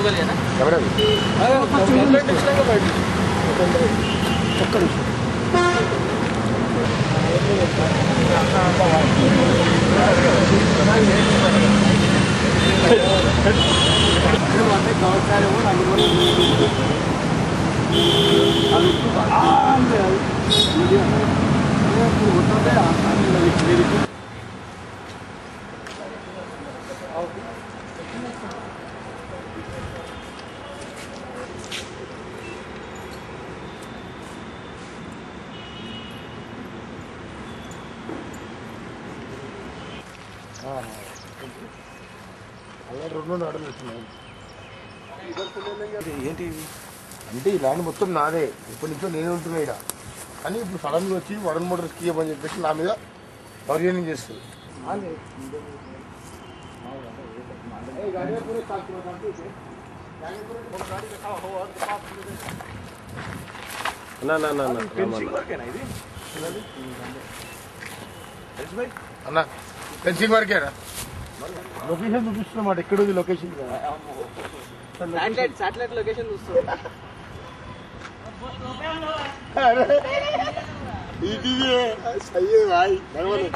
కెమెరానా ఎవరది కంప్లైంట్ ఇచ్చినాక బయట ఒక్క నిమిషం అలా రెండు నడలు వచ్చినాయి ఏంటి అంటే ఈ ల్యాండ్ మొత్తం నాదే ఇప్పటి నుంచో నేను ఉంటున్నా ఇక్కడ కానీ ఇప్పుడు సడన్గా వచ్చి వడన్ మోటార్స్కి ఇవ్వమని చెప్పేసి నా మీద దౌర్జన్యం చేస్తుంది వర్కేనా ఇది అన్న ఫెన్సింగ్ వరకేనా లొకేషన్ చూపిస్తున్నమాట ఎక్కడుంది లొకేషన్ సాటిలైట్ సాటిలైట్ లొకేషన్ చూస్తుంది ఇది సయ్యే భాయ్ భగవాన్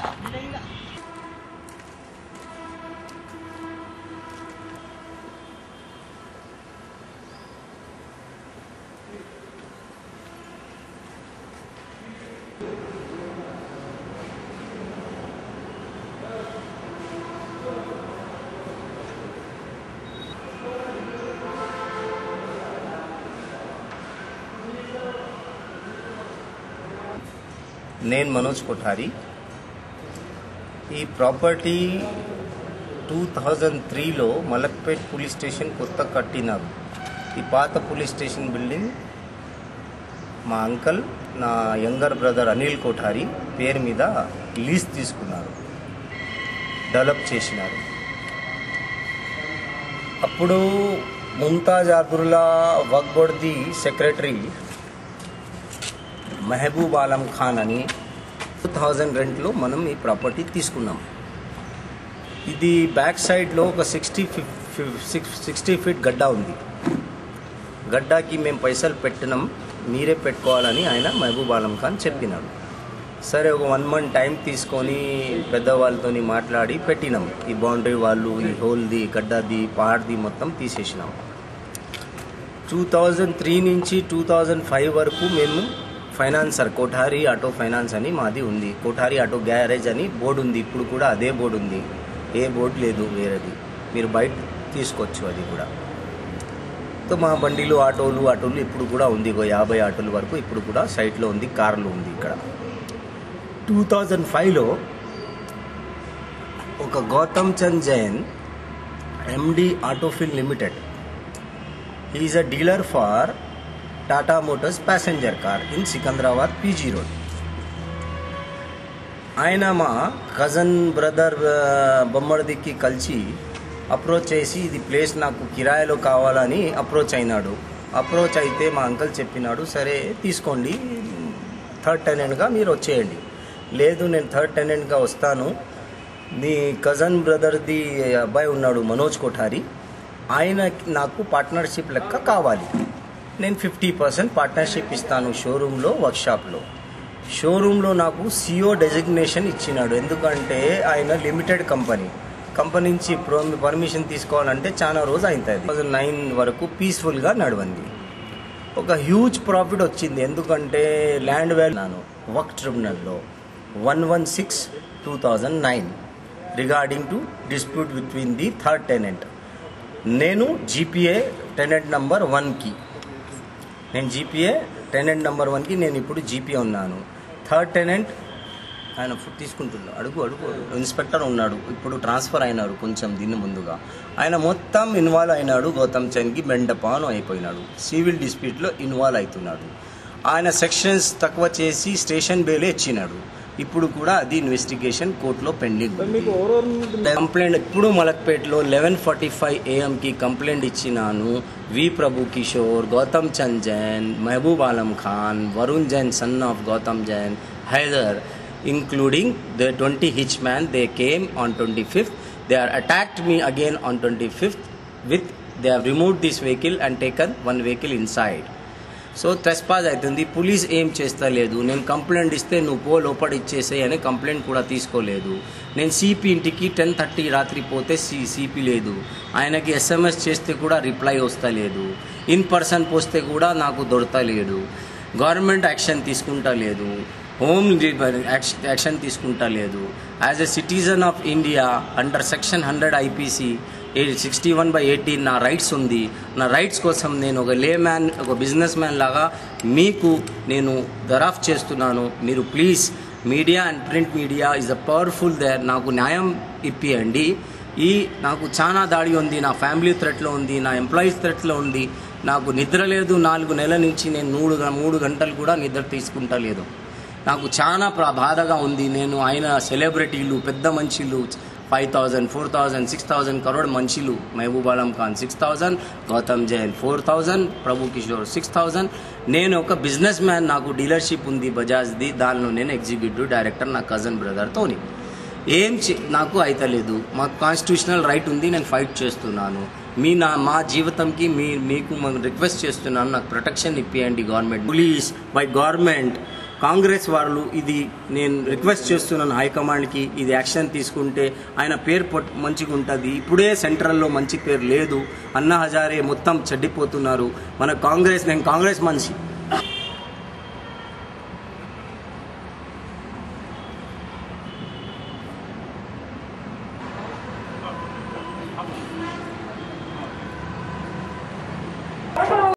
నేను మనోజ్ కొఠారి ఈ ప్రాపర్టీ టూ థౌజండ్ త్రీలో మలక్పేట్ పోలీస్ స్టేషన్ కొత్త కట్టినారు ఈ పాత పోలీస్ స్టేషన్ బిల్డింగ్ మా అంకల్ నా యంగర్ బ్రదర్ అనిల్ కోఠారి పేరు మీద లీజ్ తీసుకున్నారు డెవలప్ చేసినారు అప్పుడు ముంతాజ్ అబ్దుల్లా వక్ బోర్డ్ది సెక్రటరీ మెహబూబ్ ఆలం ఖాన్ అని టూ థౌజండ్ రెంట్లో మనం ఈ ప్రాపర్టీ తీసుకున్నాం ఇది బ్యాక్ సైడ్లో ఒక సిక్స్టీ సిక్స్ సిక్స్టీ ఫీట్ గడ్డ ఉంది గడ్డకి మేము పైసలు పెట్టినాం మీరే పెట్టుకోవాలని ఆయన మహబూబ్ ఆలం ఖాన్ చెప్పినాడు సరే ఒక వన్ మంత్ టైం తీసుకొని పెద్దవాళ్ళతోని మాట్లాడి పెట్టినాం ఈ బౌండరీ వాళ్ళు ఈ హోల్ది గడ్డది పహాడ్ది మొత్తం తీసేసినాం టూ థౌజండ్ త్రీ నుంచి టూ థౌజండ్ ఫైవ్ వరకు మేము ఫైనాన్సర్ కోఠారి ఆటో ఫైనాన్స్ అని మాది ఉంది కోఠారి ఆటో గ్యారేజ్ అని బోర్డు ఉంది ఇప్పుడు కూడా అదే బోర్డు ఉంది ఏ బోర్డు లేదు వేరేది మీరు బయట తీసుకోవచ్చు అది కూడా సో మా బండిలు ఆటోలు ఆటోలు ఇప్పుడు కూడా ఉంది ఒక యాభై ఆటోల వరకు ఇప్పుడు కూడా సైట్లో ఉంది కార్లు ఉంది ఇక్కడ టూ థౌజండ్ ఫైవ్లో ఒక Gautam Chand Jain MD Autofil Limited is a dealer for Tata Motors passenger car in Secunderabad PG road ఆయన మా కజన్ బ్రదర్ బొమ్మడిదికి కలిసి అప్రోచ్ చేసి ఇది ప్లేస్ నాకు కిరాయిలో కావాలని అప్రోచ్ అయినాడు అప్రోచ్ అయితే మా అంకల్ చెప్పినాడు సరే తీసుకోండి థర్డ్ టెనెంట్గా మీరు వచ్చేయండి లేదు నేను థర్డ్ టెనెంట్గా వస్తాను నీ కజన్ బ్రదర్ది అబ్బాయి ఉన్నాడు మనోజ్ కోఠారి ఆయన నాకు పార్ట్నర్షిప్ లెక్క కావాలి నేను ఫిఫ్టీ పర్సెంట్ పార్ట్నర్షిప్ ఇస్తాను షోరూంలో వర్క్షాప్లో షోరూంలో నాకు సిఓ డెసిగ్నేషన్ ఇచ్చినాడు ఎందుకంటే ఆయన లిమిటెడ్ కంపెనీ కంపెనీ నుంచి పర్మిషన్ తీసుకోవాలంటే చాలా రోజు అవుతుంది టూ థౌజండ్ నైన్ వరకు పీస్ఫుల్గా నడవండి ఒక హ్యూజ్ ప్రాఫిట్ వచ్చింది ఎందుకంటే ల్యాండ్ వాల్యూ నాను వర్క్ ట్రిబ్యునల్లో one one six two thousand nine regarding to dispute between the third tenant నేను జీపీఏ టెనెంట్ నంబర్ వన్కి నేను జీపీఏ టెనెంట్ నెంబర్ వన్కి నేను ఇప్పుడు జీపీఏ ఉన్నాను థర్డ్ టెనెంట్ ఆయన ఫుడ్ తీసుకుంటున్నాడు అడుగు అడుగు ఇన్స్పెక్టర్ ఉన్నాడు ఇప్పుడు ట్రాన్స్ఫర్ అయినాడు కొంచెం దీని ముందుగా ఆయన మొత్తం ఇన్వాల్వ్ అయినాడు గౌతమ్ చంద్కి బెండపాను అయిపోయినాడు సివిల్ డిస్ప్యూట్లో ఇన్వాల్వ్ అవుతున్నాడు ఆయన సెక్షన్స్ తక్కువ చేసి స్టేషన్ బేలే ఇచ్చినాడు ఇప్పుడు కూడా అది ఇన్వెస్టిగేషన్ కోర్టులో పెండింగ్ ఉంది. మీకు ఎవరెవరు కంప్లైంట్ ఇప్పుడు మలక్పేటలో లెవెన్ ఫార్టీ ఫైవ్ ఏఎంకి కంప్లైంట్ ఇచ్చినాను V Prabhu Kishore Gautam Chand Jain Mehboob Alam Khan Varun Jain son of Gautam Jain Haider including the twenty henchmen they came on twenty fifth they are attacked me again on twenty fifth with they have remove this vehicle and taken one vehicle inside so trespass అవుతుంది police ఏం చేస్తలేదు నేను complaint ఇస్తే నువ్వు పో లోపల ఇచ్చేసేయ్ అని complaint కూడా తీసుకోలేదు నేను సిపి ఇంటికి టెన్ థర్టీ రాత్రి పోతే సి సిపి లేదు ఆయనకి ఎస్ఎంఎస్ చేస్తే కూడా రిప్లై వస్తలేదు ఇన్ పర్సన్ పోస్తే కూడా నాకు దొరకలేదు గవర్నమెంట్ యాక్షన్ తీసుకుంటా లేదు హోమ్ యాక్షన్ తీసుకుంటా లేదు as a citizen of India under section hundred IPC sixty one by eighteen నా రైట్స్ ఉంది నా రైట్స్ కోసం నేను ఒక లే మ్యాన్ ఒక బిజినెస్ మ్యాన్ లాగా మీకు నేను దరాఫ్ చేస్తున్నాను మీరు please media and print media is a powerful there నాకు న్యాయం ఇప్పియండి ఈ నాకు చాలా దాడి ఉంది నా ఫ్యామిలీ థ్రెట్లో ఉంది నా ఎంప్లాయీస్ థ్రెట్లో ఉంది నాకు నిద్ర లేదు నాలుగు నెలల నుంచి నేను మూడు గ- మూడు గంటలు కూడా నిద్ర తీసుకుంటా లేదు నాకు చాలా ప్ర- బాధగా ఉంది నేను ఆయన సెలబ్రిటీలు పెద్ద మనుషులు five thousand four thousand six thousand crore మనుషులు Mehboob Alam Khan six thousand Gautam Jain four thousand Prabhu Kishore six thousand నేను ఒక బిజినెస్ మ్యాన్ నాకు డీలర్షిప్ ఉంది బజాజ్ది దానిలో నేను ఎగ్జిక్యూటివ్ డైరెక్టర్ నా కజన్ బ్రదర్తోని ఏం చే- నాకు అయితలేదు మాకు కాన్స్టిట్యూషనల్ రైట్ ఉంది నేను ఫైట్ చేస్తున్నాను మీ నా మా జీవితంకి మీ మీకు రిక్వెస్ట్ చేస్తున్నాను నాకు ప్రొటెక్షన్ ఇప్పియండి government police by government Congress వాళ్ళు ఇది నేను రిక్వెస్ట్ చేస్తున్నాను హైకమాండ్కి ఇది యాక్షన్ తీసుకుంటే ఆయన పేరు పొట్ మంచిగా ఉంటుంది ఇప్పుడే సెంట్రల్లో మంచి పేరు లేదు అన్నా హజారే మొత్తం చెడ్డిపోతున్నారు మన కాంగ్రెస్ నేను కాంగ్రెస్ మనిషి